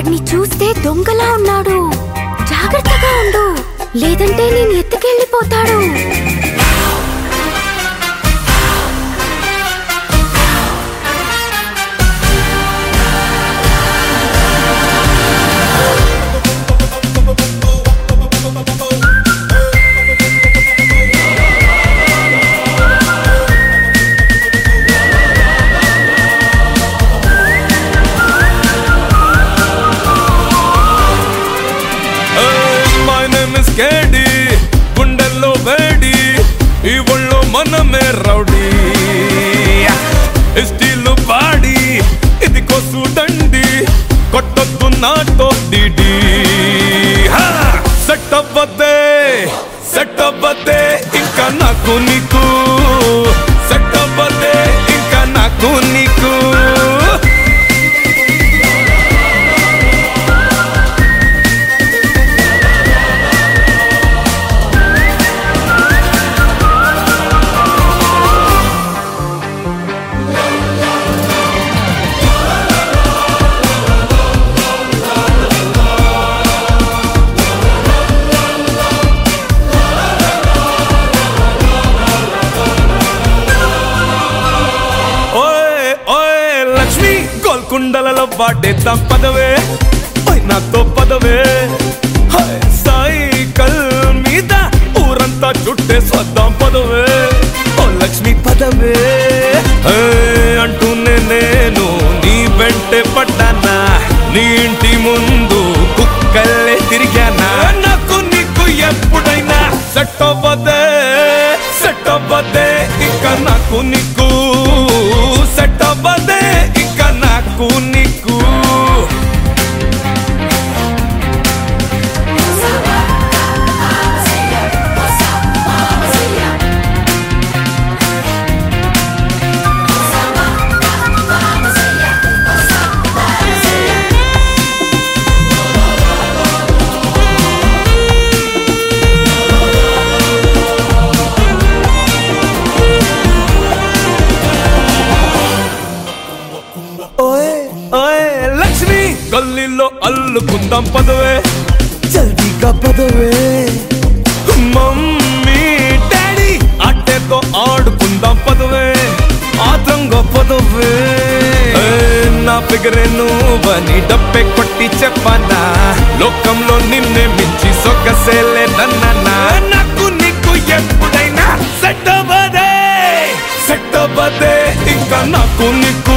వాడిని చూస్తే దొంగలా ఉన్నాడు జాగ్రత్తగా ఉండు లేదంటే నేను ఎత్తుకెళ్ళిపోతాడు మై నేమ్ ఇస్ కేడి గుండెల్లో వేడి ఈ ఒళ్ళో మనమే రౌడీ స్టీల్ పాడి ఇది కొసు దండి కొట్టొద్దు నాతో డిడి సెట్ అవ్వద్దే సెట్ అవ్వద్దే ఇంకా నాకు నీకు సెట్ అవ్వద్దే ఇంకా నాకు నీకు ఓయ్ ఓయ్ లక్ష్మి గోల్కొండలలో వాడేద్దాం పదవే ఓయ్ నాతో పదవే హాయ్ సైకిల్ మీద ఊరంతా చుట్టే స్వద్దాం పదవే ఓ లక్ష్మి పదవే ఏయ్ అంటూనే నేను నీ వెంటే పడ్డానా నీ ఇంటి ముందు కుక్కల్లే తిరిగానా నాకు నీకు ఎప్పుడైనా సెట్ అవ్వదే సెట్ అవ్వదే ఇంకా నాకు నీకు సెట్ అవ్వదే ఇంకా నాకు నీకు ఓయ్ ఓయ్ లక్ష్మి గల్లీలో అల్లుకుందాం పదవే జల్దీగా పదవే మమ్మీ డాడీ అట్టేతో ఆడుకుందాం పదవే ఆతంగా పదవే ఏయ్, నా ఫిగరే నువ్వని డబ్బే కొట్టి చెప్పనా లోకంలో నిన్నే మించి సొక్కసేలే నన్నా నాకు నీకు ఎప్పుడైనా సెట్ అవ్వదే సెట్ అవ్వదే ఇంకా నాకు నీకు